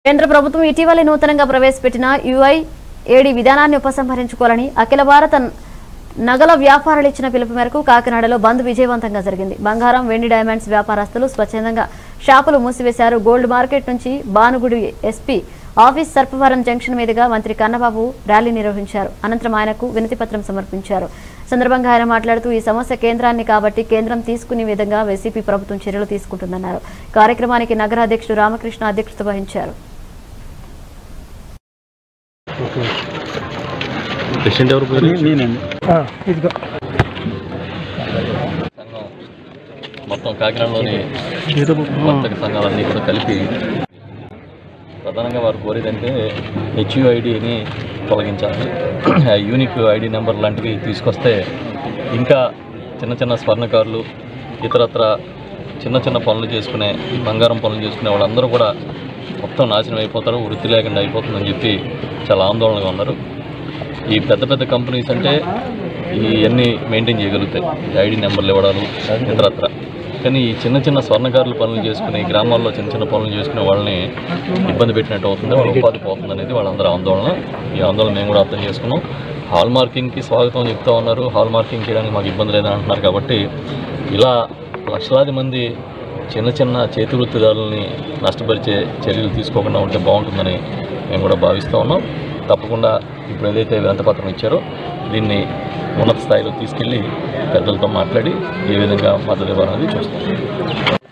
కేంద్ర ప్రభుత్వం ఇటీవలే నూతనంగా ప్రవేశపెట్టిన యుఐ ఏడి విధానాన్ని ఉపసంహరించుకోవాలని అఖిల భారత నగల వ్యాపారులు ఇచ్చిన పిలుపు మేరకు కాకినాడలో బంద్ విజయవంతంగా జరిగింది బంగారం వెండి డైమండ్స్ వ్యాపారస్తులు స్వచ్ఛందంగా షాపులు మూసివేశారు గోల్డ్ మార్కెట్ నుంచి Bhanugudi SP office Sarpavaram junction మీదుగా మంత్రి కన్నబాబు ర్యాలీ నిర్వహించారు అనంతరం ఆయనకు వినతి పత్రం సమర్పించారు సందర్భంగా ఆయన మాట్లాడుతూ ఈ సమస్య కేంద్రాన్ని కాబట్టి కేంద్రం తీసుకునే విధంగా వైసీపీ ప్రభుత్వం చర్యలు తీసుకుంటుందన్నారు కార్యక్రమానికి నగర అధ్యక్షుడు రామకృష్ణ అధ్యక్షత వహించారు పేషెంట్ ఎవరు పేరు నేనండి ఇదిగో సంఘం మొత్తం కాకినాడలోని వర్తక సంఘాలన్నీ కూడా కలిపి ప్రధానంగా వారు కోరేదంటే హెచ్యుఐడిని తొలగించాలి ఆ యూనిక్ ఐడి నెంబర్ లాంటివి తీసుకొస్తే ఇంకా చిన్న చిన్న స్వర్ణకారులు ఇతరత్ర చిన్న చిన్న పనులు చేసుకునే ఈ బంగారం పనులు చేసుకునే వాళ్ళందరూ కూడా మొత్తం నాశనం అయిపోతారు వృత్తి లేకుండా అయిపోతుందని చెప్పి చాలా ఆందోళనగా ఉన్నారు ఈ పెద్ద పెద్ద కంపెనీస్ అంటే ఇవన్నీ మెయింటైన్ చేయగలుగుతాయి ఈ ఐడి నెంబర్లు ఇవ్వడాలు ఇతరత్ర కానీ ఈ చిన్న చిన్న స్వర్ణకారులు పనులు చేసుకుని గ్రామాల్లో చిన్న చిన్న పనులు చేసుకునే వాళ్ళని ఇబ్బంది పెట్టినట్టు అవుతుంది వాళ్ళ ఉపాధి పోతుంది అనేది వాళ్ళందరూ ఆందోళన ఈ ఆందోళన మేము కూడా అర్థం చేసుకున్నాం హాల్ మార్కింగ్కి స్వాగతం చెప్తా ఉన్నారు హాల్ మార్కింగ్ చేయడానికి మాకు ఇబ్బంది లేదని అంటున్నారు కాబట్టి ఇలా లక్షలాది మంది చిన్న చిన్న చేతి వృత్తిదారులని నష్టపరిచే చర్యలు తీసుకోకుండా ఉంటే బాగుంటుందని మేము కూడా భావిస్తూ ఉన్నాం తప్పకుండా ఇప్పుడు ఏదైతే వినతపత్రం ఇచ్చారో దీన్ని ఉన్నత స్థాయిలో తీసుకెళ్ళి పెద్దలతో మాట్లాడి ఏ విధంగా మద్దతు ఇవ్వాలనేది చూస్తాం